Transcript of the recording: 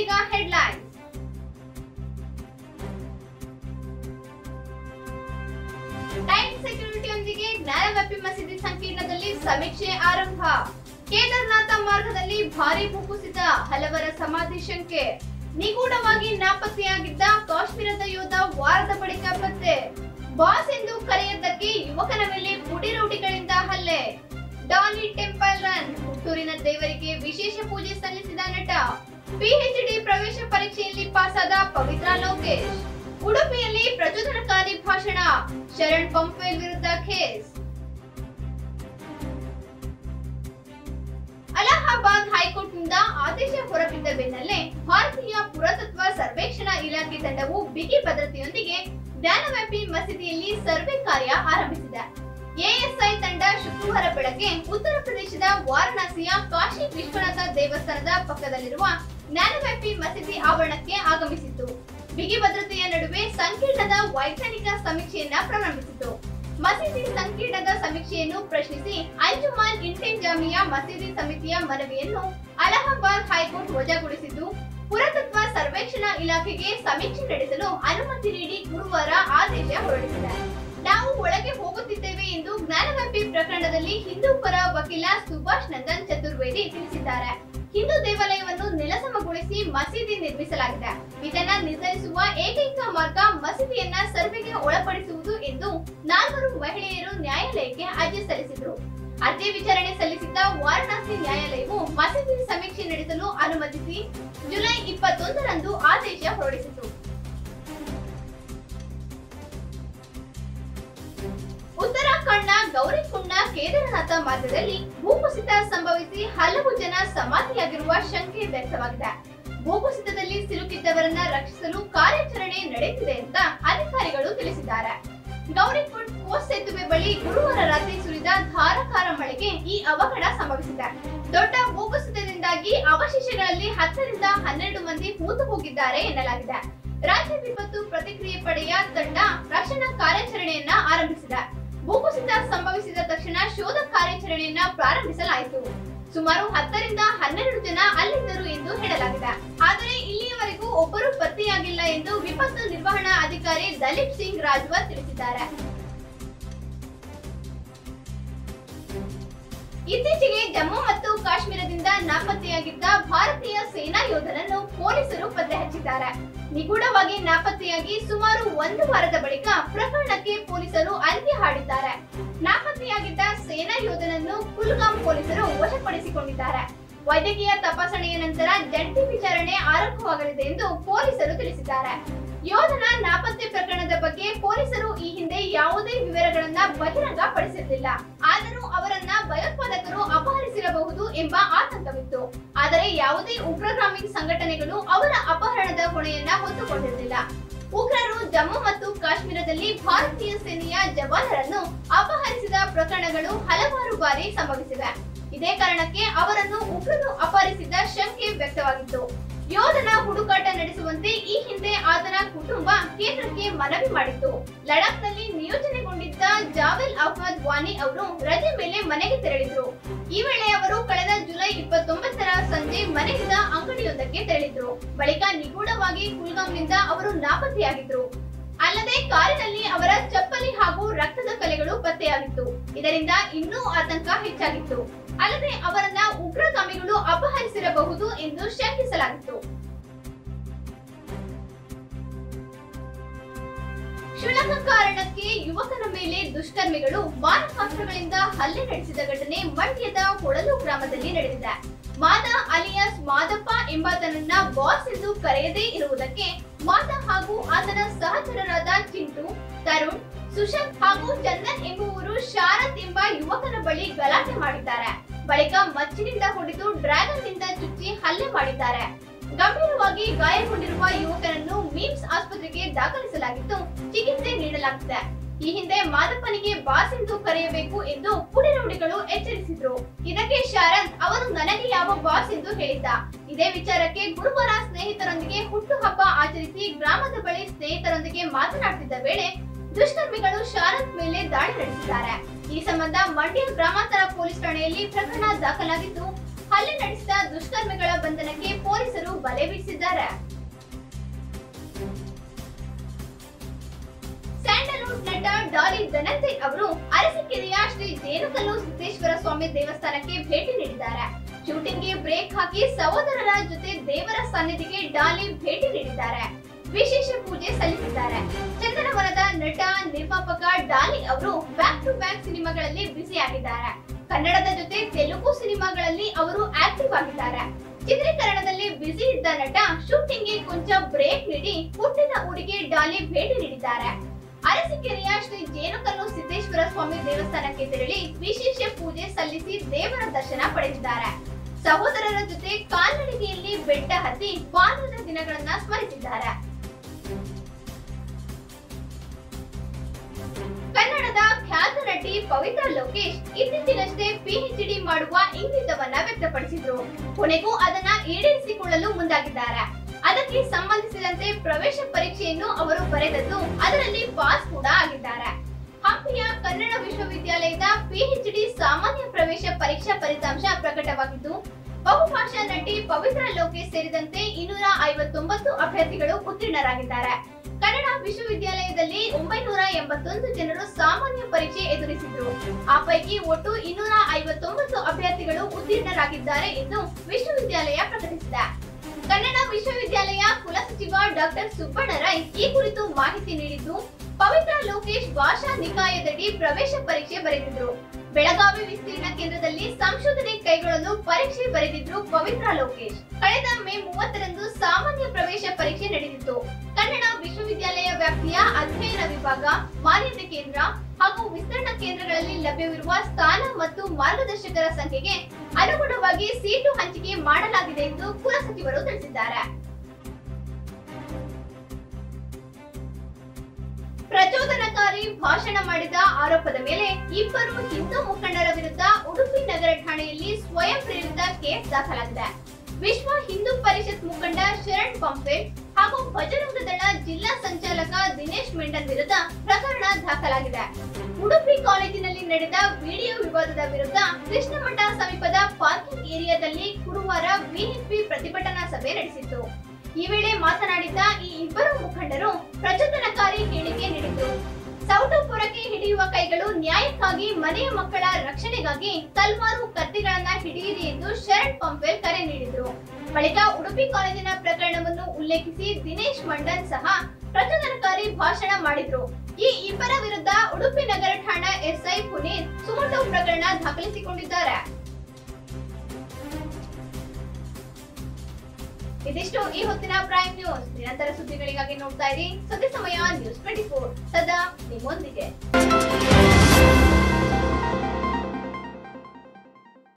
ಇದೀಗ headlines time ಸೆಕ್ಯೂರಿಟಿಯೊಂದಿಗೆ ಜ್ಞಾನವ್ಯಾಪಿ ಮಸೀದಿ ಸಂಕೀರ್ಣದಲ್ಲಿ ಸಮೀಕ್ಷೆ ಆರಂಭ ಕೇದಾರ್ನಾಥ ಮಾರ್ಗದಲ್ಲಿ ಭಾರಿ ಭೂಕುಸಿತ ಹಲವರ ಸಮಾಧಿ ಶಂಕೆ ನಿಗೂಢವಾಗಿ ನಾಪತ್ತೆಯಾಗಿದ್ದ ಕಾಶ್ಮೀರದ ಯೋಧ ವಾರದ ಬಳಿಕ ಪತ್ತೆ ಬಾಸ್ ಎಂದು ಕರೆಯದ್ದಕ್ಕೆ ಯುವಕನ ಮೇಲೆ ಪುಡಿ ರೌಡಿಗಳಿಂದ ಹಲ್ಲೆ ಡಾಲಿ ಟೆಂಪಲ್ ರನ್ ಹುಟ್ಟೂರಿನ ದೇವರಿಗೆ ವಿಶೇಷ ಪೂಜೆ ಸಲ್ಲಿಸಿದ ನಟ ಪಿಎಚ್ಡಿ ಪ್ರವೇಶ ಪರೀಕ್ಷೆಯಲ್ಲಿ ಪಾಸಾದ ಪವಿತ್ರ ಲೋಕೇಶ್ ಉಡುಪಿಯಲ್ಲಿ ಪ್ರಚೋದನಕಾರಿ ಭಾಷಣ ಶರಣ್ ಪಂಪೇಲ್ ವಿರುದ್ಧ ಕೇಸ್ ಅಲಹಾಬಾದ್ ಹೈಕೋರ್ಟ್ನಿಂದ ಆದೇಶ ಹೊರಬಿದ್ದ ಬೆನ್ನಲ್ಲೇ ಭಾರತೀಯ ಪುರಾತತ್ವ ಸರ್ವೇಕ್ಷಣಾ ಇಲಾಖೆ ತಂಡವು ಬಿಗಿ ಭದ್ರತೆಯೊಂದಿಗೆ ಜ್ಞಾನವ್ಯಾಪಿ ಮಸೀದಿಯಲ್ಲಿ ಸರ್ವೆ ಕಾರ್ಯ ಆರಂಭಿಸಿದೆ ಎಎಸ್ಐ ತಂಡ ಶುಕ್ರವಾರ ಬೆಳಗ್ಗೆ ಉತ್ತರ ಪ್ರದೇಶದ ವಾರಣಾಸಿಯ ಕಾಶಿ ವಿಶ್ವನಾಥ ದೇವಸ್ಥಾನದ ಪಕ್ಕದಲ್ಲಿರುವ ಜ್ಞಾನವ್ಯಾಪಿ ಮಸೀದಿ ಆವರಣಕ್ಕೆ ಆಗಮಿಸಿತು ಬಿಗಿ ಭದ್ರತೆಯ ನಡುವೆ ಸಂಕೀರ್ಣದ ವೈಜ್ಞಾನಿಕ ಸಮೀಕ್ಷೆಯನ್ನ ಪ್ರಾರಂಭಿಸಿತು ಮಸೀದಿ ಸಂಕೀರ್ಣದ ಸಮೀಕ್ಷೆಯನ್ನು ಪ್ರಶ್ನಿಸಿ ಅಂಜುಮಾನ್ ಇಂಟೆಂಜಾಮಿಯ ಮಸೀದಿ ಸಮಿತಿಯ ಮನವಿಯನ್ನು ಅಲಹಾಬಾದ್ ಹೈಕೋರ್ಟ್ ವಜಾಗೊಳಿಸಿದ್ದು ಪುರಾತತ್ವ ಸರ್ವೇಕ್ಷಣಾ ಇಲಾಖೆಗೆ ಸಮೀಕ್ಷೆ ನಡೆಸಲು ಅನುಮತಿ ನೀಡಿ ಗುರುವಾರ ಆದೇಶ ಹೊರಡಿಸಿದೆ ನಾವು ಒಳಗೆ ಹೋಗುತ್ತಿದ್ದೇವೆ ಎಂದು ಜ್ಞಾನವ್ಯಾಪಿ ಪ್ರಕರಣದಲ್ಲಿ ಹಿಂದೂ ಪರ ವಕೀಲ ಸುಭಾಷ್ ನಂದನ್ ಚತುರ್ವೇದಿ ತಿಳಿಸಿದ್ದಾರೆ ಹಿಂದೂ ದೇವಾಲಯವನ್ನು ನೆಲಸಮಗೊಳಿಸಿ ಮಸೀದಿ ನಿರ್ಮಿಸಲಾಗಿದೆ ಇದನ್ನ ನಿರ್ಧರಿಸುವ ಏಕೈಕ ಮಾರ್ಗ ಮಸೀದಿಯನ್ನ ಸರ್ವೆಗೆ ಒಳಪಡಿಸುವುದು ಎಂದು ನಾಲ್ವರು ಮಹಿಳೆಯರು ನ್ಯಾಯಾಲಯಕ್ಕೆ ಅರ್ಜಿ ಸಲ್ಲಿಸಿದ್ರು ಅರ್ಜಿ ವಿಚಾರಣೆ ಸಲ್ಲಿಸಿದ್ದ ವಾರಣಾಸಿ ನ್ಯಾಯಾಲಯವು ಮಸೀದಿ ಸಮೀಕ್ಷೆ ನಡೆಸಲು ಅನುಮತಿಸಿ ಜುಲೈ ಇಪ್ಪತ್ತೊಂದರಂದು ಆದೇಶ ಹೊರಡಿಸಿತು ಉತ್ತರಾಖಂಡ್ನ ಗೌರಿಕುಂಡ ಕೇದಾರನಾಥ ಮಾರ್ಗದಲ್ಲಿ ಭೂಕುಸಿತ ಸಂಭವಿಸಿ ಹಲವು ಜನ ಸಮಾಧಿಯಾಗಿರುವ ಶಂಕೆ ವ್ಯಕ್ತವಾಗಿದೆ ಭೂಕುಸಿತದಲ್ಲಿ ಸಿಲುಕಿದ್ದವರನ್ನ ರಕ್ಷಿಸಲು ಕಾರ್ಯಾಚರಣೆ ನಡೆದಿದೆ ಅಂತ ಅಧಿಕಾರಿಗಳು ತಿಳಿಸಿದ್ದಾರೆ ಗೌರಿಕುಂಡ್ ಕೋಸ್ಟ್ ಸೇತುವೆ ಬಳಿ ಗುರುವಾರ ರಾತ್ರಿ ಸುರಿದ ಧಾರಾಕಾರ ಮಳೆಗೆ ಈ ಅವಘಡ ಸಂಭವಿಸಿದೆ ದೊಡ್ಡ ಭೂಕುಸಿತದಿಂದಾಗಿ ಅವಶೇಷಗಳಲ್ಲಿ ಹತ್ತರಿಂದ ಹನ್ನೆರಡು ಮಂದಿ ಹೂತು ಹೋಗಿದ್ದಾರೆ ಎನ್ನಲಾಗಿದೆ ರಾಜ್ಯ ವಿಪತ್ತು ಪ್ರತಿಕ್ರಿಯೆ ಪಡೆಯ ತಂಡ ರಕ್ಷಣಾ ಕಾರ್ಯಾಚರಣೆಯನ್ನ ಆರಂಭಿಸಿದೆ ಭೂಕುಸಿತ ಸಂಭವಿಸಿದ ತಕ್ಷಣ ಶೋಧ ಕಾರ್ಯಾಚರಣೆಯನ್ನ ಪ್ರಾರಂಭಿಸಲಾಯಿತು ಸುಮಾರು ಹತ್ತರಿಂದ ಹನ್ನೆರಡು ಜನ ಅಲ್ಲಿದ್ದರು ಎಂದು ಹೇಳಲಾಗಿದೆ ಆದರೆ ಇಲ್ಲಿಯವರೆಗೂ ಒಬ್ಬರು ಪತ್ತೆಯಾಗಿಲ್ಲ ಎಂದು ವಿಪತ್ತು ನಿರ್ವಹಣಾ ಅಧಿಕಾರಿ ದಲೀಪ್ ಸಿಂಗ್ ರಾಜ್ವರ್ ತಿಳಿಸಿದ್ದಾರೆ ಇತ್ತೀಚೆಗೆ ಜಮ್ಮು ಮತ್ತು ಕಾಶ್ಮೀರದಿಂದ ನಾಪತ್ತೆಯಾಗಿದ್ದ ಭಾರತೀಯ ಸೇನಾ ಯೋಧನನ್ನು ಪೊಲೀಸರು ಪತ್ತೆ ಹಚ್ಚಿದ್ದಾರೆ ನಿಗೂಢವಾಗಿ ನಾಪತ್ತೆಯಾಗಿ ಸುಮಾರು ಒಂದು ವಾರದ ಬಳಿಕ ಪ್ರಕರಣಕ್ಕೆ ಪೊಲೀಸರು ಅಂತ್ಯ ಹಾಡಿದ್ದಾರೆ ನಾಪತ್ತೆಯಾಗಿದ್ದ ಸೇನಾ ಯೋಧನನ್ನು ಕುಲ್ಗಾಂ ಪೊಲೀಸರು ವಶಪಡಿಸಿಕೊಂಡಿದ್ದಾರೆ ವೈದ್ಯಕೀಯ ತಪಾಸಣೆಯ ನಂತರ ಜಂಟಿ ವಿಚಾರಣೆ ಆರಂಭವಾಗಲಿದೆ ಎಂದು ಪೊಲೀಸರು ತಿಳಿಸಿದ್ದಾರೆ ಯೋಧನ ನಾಪತ್ತೆ ಪ್ರಕರಣದ ಬಗ್ಗೆ ಪೊಲೀಸರು ಈ ಹಿಂದೆ ಯಾವುದೇ ವಿವರಗಳನ್ನ ಬಹಿರಂಗ ಪಡಿಸಿರಲಿಲ್ಲ ಆದರೂ ಅವರನ್ನ ಭಯೋತ್ಪಾದಕರು ಅಪಹರಿಸಿರಬಹುದು ಎಂಬ ಆತಂಕವಿತ್ತು ಆದರೆ ಯಾವುದೇ ಉಗ್ರಗಾಮಿ ಸಂಘಟನೆಗಳು ಅವರ ಅಪಹರಣದ ಹೊಣೆಯನ್ನ ಹೊತ್ತುಕೊಂಡಿರಲಿಲ್ಲ ಉಗ್ರರು ಜಮ್ಮು ಮತ್ತು ಕಾಶ್ಮೀರದಲ್ಲಿ ಭಾರತೀಯ ಸೇನೆಯ ಜವಾನರನ್ನು ಅಪಹರಿಸಿದ ಪ್ರಕರಣಗಳು ಹಲವಾರು ಬಾರಿ ಸಂಭವಿಸಿವೆ ಇದೇ ಕಾರಣಕ್ಕೆ ಅವರನ್ನು ಉಗ್ರರು ಅಪಹರಿಸಿದ ಶಂಕೆ ವ್ಯಕ್ತವಾಗಿತ್ತು ಯೋಧನ ಹುಡುಕಾಟ ನಡೆಸುವಂತೆ ಈ ಹಿಂದೆ ಆತನ ಕುಟುಂಬ ಕೇಂದ್ರಕ್ಕೆ ಮನವಿ ಮಾಡಿತ್ತು ಲಡಾಖ್ನಲ್ಲಿ ನಿಯೋಜನೆಗೊಂಡಿದ್ದ ಜಾವೆಲ್ ಅಹ್ಮದ್ ವಾನಿ ಅವರು ರಜೆ ಮೇಲೆ ಮನೆಗೆ ತೆರಳಿದ್ರು ಈ ವೇಳೆ ಅವರು ಕಳೆದ ಜುಲೈ ಇಪ್ಪತ್ತೊಂಬತ್ತರ ಸಂಜೆ ಮನೆಯಿಂದ ಅಂಗಡಿಯೊಂದಕ್ಕೆ ತೆರಳಿದ್ರು ಬಳಿಕ ನಿಗೂಢವಾಗಿ ಕುಲ್ಗಾಂನಿಂದ ಅವರು ನಾಪತ್ತೆಯಾಗಿದ್ರು ಅಲ್ಲದೆ ಕಾರಿನಲ್ಲಿ ಅವರ ಚಪ್ಪಲಿ ಹಾಗೂ ರಕ್ತದ ಕಲೆಗಳು ಪತ್ತೆಯಾಗಿತ್ತು ಇದರಿಂದ ಇನ್ನೂ ಆತಂಕ ಹೆಚ್ಚಾಗಿತ್ತು ಅಲ್ಲದೆ ಅವರನ್ನ ಉಗ್ರಗಾಮಿಗಳು ಅಪಹರಿಸಿರಬಹುದು ಎಂದು ಶಂಕಿಸಲಾಗಿತ್ತು ಕ್ಷುಲ್ಲಕ ಕಾರಣಕ್ಕೆ ಯುವಕನ ಮೇಲೆ ದುಷ್ಕರ್ಮಿಗಳು ಮಾರಕಾಸ್ತ್ರಗಳಿಂದ ಹಲ್ಲೆ ನಡೆಸಿದ ಘಟನೆ ಮಂಡ್ಯದ ಹೊಳಲು ಗ್ರಾಮದಲ್ಲಿ ನಡೆದಿದೆ ಮಾದ ಅಲಿಯಾಸ್ ಮಾದಪ್ಪ ಎಂಬಾತನನ್ನ ಬಾಸ್ ಎಂದು ಕರೆಯದೇ ಇರುವುದಕ್ಕೆ ಮಾದ ಹಾಗೂ ಆತನ ಸಹಚರರಾದ ಚಿಂಟು ತರುಣ್ ಸುಶಾಂತ್ ಹಾಗೂ ಚಂದನ್ ಎಂಬುವರು ಶಾರದ್ ಎಂಬ ಯುವಕನ ಬಳಿ ಗಲಾಟೆ ಮಾಡಿದ್ದಾರೆ ಬಳಿಕ ಮಚ್ಚಿನಿಂದ ಹೊಡೆದು ಡ್ರ್ಯಾಗನ್ ನಿಂದ ಚುಚ್ಚಿ ಹಲ್ಲೆ ಮಾಡಿದ್ದಾರೆ ಗಂಭೀರವಾಗಿ ಗಾಯಗೊಂಡಿರುವ ಯುವಕನನ್ನು ಮಿಮ್ಸ್ ಆಸ್ಪತ್ರೆಗೆ ದಾಖಲಿಸಲಾಗಿದ್ದು ಚಿಕಿತ್ಸೆ ನೀಡಲಾಗಿದೆ ಈ ಹಿಂದೆ ಮಾದಪ್ಪನಿಗೆ ಬಾಸ್ ಎಂದು ಕರೆಯಬೇಕು ಎಂದು ಪುಡಿರೌಡಿಗಳು ಎಚ್ಚರಿಸಿದ್ರು ಇದಕ್ಕೆ ಶಾರದ್ ಅವರು ನನಗೆ ಯಾವ ಬಾಸ್ ಎಂದು ಹೇಳಿದ್ದ ಇದೇ ವಿಚಾರಕ್ಕೆ ಗುರುವಾರ ಸ್ನೇಹಿತರೊಂದಿಗೆ ಹುಟ್ಟುಹಬ್ಬ ಆಚರಿಸಿ ಗ್ರಾಮದ ಬಳಿ ಸ್ನೇಹಿತರೊಂದಿಗೆ ಮಾತನಾಡುತ್ತಿದ್ದ ವೇಳೆ ದುಷ್ಕರ್ಮಿಗಳು ಶಾರದ್ ಮೇಲೆ ದಾಳಿ ನಡೆಸಿದ್ದಾರೆ ಈ ಸಂಬಂಧ ಮಂಡ್ಯ ಗ್ರಾಮಾಂತರ ಪೊಲೀಸ್ ಠಾಣೆಯಲ್ಲಿ ಪ್ರಕರಣ ದಾಖಲಾಗಿದ್ದು ಹಲ್ಲೆ ನಡೆಸಿದ ದುಷ್ಕರ್ಮಿಗಳ ಬಂಧನಕ್ಕೆ ಪೊಲೀಸರು ಬಲೆ ಬೀಸಿದ್ದಾರೆ ಸ್ಯಾಂಡಲ್ವುಡ್ ನಟ ಡಾಲಿ ಧನಂಜಯ್ ಅವರು ಅರಸೀಕೆರೆಯ ಶ್ರೀ ಜೇನುಕಲ್ಲು ಸಿದ್ದೇಶ್ವರ ಸ್ವಾಮಿ ದೇವಸ್ಥಾನಕ್ಕೆ ಭೇಟಿ ನೀಡಿದ್ದಾರೆ ಶೂಟಿಂಗ್ಗೆ ಬ್ರೇಕ್ ಹಾಕಿ ಸಹೋದರರ ಜೊತೆ ದೇವರ ಸನ್ನಿಧಿಗೆ ಡಾಲಿ ಭೇಟಿ ನೀಡಿದ್ದಾರೆ ವಿಶೇಷ ಪೂಜೆ ಸಲ್ಲಿಸಿದ್ದಾರೆ ಚಂದನವನದ ನಟ ನಿರ್ಮಾಪಕ ಡಾಲಿ ಅವರು ಬ್ಯಾಕ್ ಟು ಬ್ಯಾಕ್ ಸಿನಿಮಾಗಳಲ್ಲಿ ಬ್ಯುಸಿ ಆಗಿದ್ದಾರೆ ಕನ್ನಡದ ಜೊತೆ ತೆಲುಗು ಸಿನಿಮಾಗಳಲ್ಲಿ ಅವರು ಆಕ್ಟಿವ್ ಆಗಿದ್ದಾರೆ ಚಿತ್ರೀಕರಣದಲ್ಲಿ ಬ್ಯುಸಿ ಇದ್ದ ನಟ ಶೂಟಿಂಗ್ಗೆ ಕೊಂಚ ಬ್ರೇಕ್ ನೀಡಿ ಹುಟ್ಟಿದ ಊರಿಗೆ ಡಾಲಿ ಭೇಟಿ ನೀಡಿದ್ದಾರೆ ಅರಸೀಕೆರೆಯ ಶ್ರೀ ಜೇನುಕಲ್ಲು ಸಿದ್ದೇಶ್ವರ ಸ್ವಾಮಿ ದೇವಸ್ಥಾನಕ್ಕೆ ತೆರಳಿ ವಿಶೇಷ ಪೂಜೆ ಸಲ್ಲಿಸಿ ದೇವರ ದರ್ಶನ ಪಡೆದಿದ್ದಾರೆ ಸಹೋದರರ ಜೊತೆ ಕಾಲ್ನಡಿಗೆಯಲ್ಲಿ ಬೆಟ್ಟ ಹತ್ತಿ ಬಾಲ್ಯದ ದಿನಗಳನ್ನ ಸ್ಮರಿಸಿದ್ದಾರೆ ಕನ್ನಡದ ಖ್ಯಾತ ನಟಿ ಪವಿತ್ರ ಲೋಕೇಶ್ ಇತ್ತೀಚಿನಷ್ಟೇ ಪಿಎಚ್ಡಿ ಮಾಡುವ ಇಂಗಿತವನ್ನ ವ್ಯಕ್ತಪಡಿಸಿದ್ರು ಕೊನೆಗೂ ಅದನ್ನ ಈಡೇರಿಸಿಕೊಳ್ಳಲು ಮುಂದಾಗಿದ್ದಾರೆ ಅದಕ್ಕೆ ಸಂಬಂಧಿಸಿದಂತೆ ಪ್ರವೇಶ ಪರೀಕ್ಷೆಯನ್ನು ಅವರು ಬರೆದದ್ದು ಅದರಲ್ಲಿ ಪಾಸ್ ಕೂಡ ಆಗಿದ್ದಾರೆ ಹಂಪಿಯ ಕನ್ನಡ ವಿಶ್ವವಿದ್ಯಾಲಯದ ಪಿಎಚ್ಡಿ ಸಾಮಾನ್ಯ ಪ್ರವೇಶ ಪರೀಕ್ಷಾ ಫಲಿತಾಂಶ ಪ್ರಕಟವಾಗಿದ್ದು ಬಹುಭಾಷಾ ನಟಿ ಪವಿತ್ರ ಲೋಕೇಶ್ ಸೇರಿದಂತೆ ಇನ್ನೂರ ಐವತ್ತೊಂಬತ್ತು ಅಭ್ಯರ್ಥಿಗಳು ಉತ್ತೀರ್ಣರಾಗಿದ್ದಾರೆ ಕನ್ನಡ ವಿಶ್ವವಿದ್ಯಾಲಯದಲ್ಲಿ ಒಂಬೈನೂರ ಎಂಬತ್ತೊಂದು ಜನರು ಸಾಮಾನ್ಯ ಪರೀಕ್ಷೆ ಎದುರಿಸಿದ್ರು ಆ ಪೈಕಿ ಒಟ್ಟು ಇನ್ನೂರ ಐವತ್ತೊಂಬತ್ತು ಅಭ್ಯರ್ಥಿಗಳು ಉತ್ತೀರ್ಣರಾಗಿದ್ದಾರೆ ಎಂದು ವಿಶ್ವವಿದ್ಯಾಲಯ ಪ್ರಕಟಿಸಿದೆ ಕನ್ನಡ ವಿಶ್ವವಿದ್ಯಾಲಯ ಕುಲಸಚಿವ ಡಾಕ್ಟರ್ ಸುಬ್ಬಣ್ಣ ರೈ ಈ ಕುರಿತು ಮಾಹಿತಿ ನೀಡಿದ್ದು ಪವಿತ್ರ ಲೋಕೇಶ್ ಭಾಷಾ ನಿಕಾಯದಡಿ ಪ್ರವೇಶ ಪರೀಕ್ಷೆ ಬರೆದಿದ್ರು ಬೆಳಗಾವಿ ವಿಸ್ತೀರ್ಣ ಕೇಂದ್ರದಲ್ಲಿ ಸಂಶೋಧನೆ ಕೈಗೊಳ್ಳಲು ಪರೀಕ್ಷೆ ಬರೆದಿದ್ರು ಪವಿತ್ರ ಲೋಕೇಶ್ ಕಳೆದ ಮೇ ಮೂವತ್ತರಂದು ಸಾಮಾನ್ಯ ಪ್ರವೇಶ ಪರೀಕ್ಷೆ ನಡೆದಿತ್ತು ಕನ್ನಡ ವಿಶ್ವವಿದ್ಯಾಲಯ ವ್ಯಾಪ್ತಿಯ ಅಧ್ಯಯನ ವಿಭಾಗ ಮಾನ್ಯತೆ ಕೇಂದ್ರ ಹಾಗೂ ವಿಸ್ತರಣಾ ಕೇಂದ್ರಗಳಲ್ಲಿ ಲಭ್ಯವಿರುವ ಸ್ಥಾನ ಮತ್ತು ಮಾರ್ಗದರ್ಶಕರ ಸಂಖ್ಯೆಗೆ ಅನುಗುಣವಾಗಿ ಸೀಟು ಹಂಚಿಕೆ ಮಾಡಲಾಗಿದೆ ಎಂದು ಕುಲಸಚಿವರು ತಿಳಿಸಿದ್ದಾರೆ ಪ್ರಚೋದನಕಾರಿ ಭಾಷಣ ಮಾಡಿದ ಆರೋಪದ ಮೇಲೆ ಇಬ್ಬರು ಹಿಂದೂ ಮುಖಂಡರ ವಿರುದ್ಧ ಉಡುಪಿ ನಗರ ಠಾಣೆಯಲ್ಲಿ ಸ್ವಯಂ ಪ್ರೇರಿತ ಕೇಸ್ ದಾಖಲಾಗಿದೆ ವಿಶ್ವ ಹಿಂದೂ ಪರಿಷತ್ ಮುಖಂಡ ಶರಣ್ ಪಂಪೇಟ್ ಹಾಗೂ ಬಜರಂಗ ದಳ ಜಿಲ್ಲಾ ಸಂಚಾಲಕ ದಿನೇಶ್ ಮೆಂಡನ್ ವಿರುದ್ಧ ಪ್ರಕರಣ ದಾಖಲಾಗಿದೆ ಉಡುಪಿ ಕಾಲೇಜಿನಲ್ಲಿ ನಡೆದ ವಿಡಿಯೋ ವಿವಾದದ ವಿರುದ್ಧ ಕೃಷ್ಣಮಠ ಸಮೀಪದ ಪಾರ್ಕಿಂಗ್ ಏರಿಯಾದಲ್ಲಿ ಗುರುವಾರ ಬಿಎನ್ಪಿ ಪ್ರತಿಭಟನಾ ಸಭೆ ನಡೆಸಿತ್ತು ಈ ವೇಳೆ ಮಾತನಾಡಿದ ಈ ಇಬ್ಬರು ಮುಖಂಡರು ಪ್ರಚೋದನಕಾರಿ ಹೇಳಿಕೆ ನೀಡಿದ್ರು ಸೌಟುಪುರಕ್ಕೆ ಹಿಡಿಯುವ ಕೈಗಳು ನ್ಯಾಯಕ್ಕಾಗಿ ಮನೆಯ ಮಕ್ಕಳ ರಕ್ಷಣೆಗಾಗಿ ತಲ್ವಾರು ಕತ್ತಿಗಳನ್ನ ಹಿಡಿಯಿರಿ ಎಂದು ಶರಣ್ ಪಂಪೇಲ್ ಕರೆ ನೀಡಿದ್ರು ಬಳಿಕ ಉಡುಪಿ ಕಾಲೇಜಿನ ಪ್ರಕರಣವನ್ನು ಉಲ್ಲೇಖಿಸಿ ದಿನೇಶ್ ಮಂಡನ್ ಸಹ ಪ್ರಚೋದನಕಾರಿ ಭಾಷಣ ಮಾಡಿದ್ರು ಈ ಇಬ್ಬರ ವಿರುದ್ಧ ಉಡುಪಿ ನಗರ ಠಾಣಾ ಎಸ್ಐ ಪುನೀತ್ ಸುಮೋಟೋ ಪ್ರಕರಣ ದಾಖಲಿಸಿಕೊಂಡಿದ್ದಾರೆ ಇದಿಷ್ಟು ಈ ಹೊತ್ತಿನ ಪ್ರೈಮ್ ನ್ಯೂಸ್ ನಿರಂತರ ಸುದ್ದಿಗಳಿಗಾಗಿ ನೋಡ್ತಾ ಇರಿ ಸುದ್ದಿ ಸಮಯ ನ್ಯೂಸ್ ಟ್ವೆಂಟಿ ಫೋರ್ ಸದಾ ನಿಮ್ಮೊಂದಿಗೆ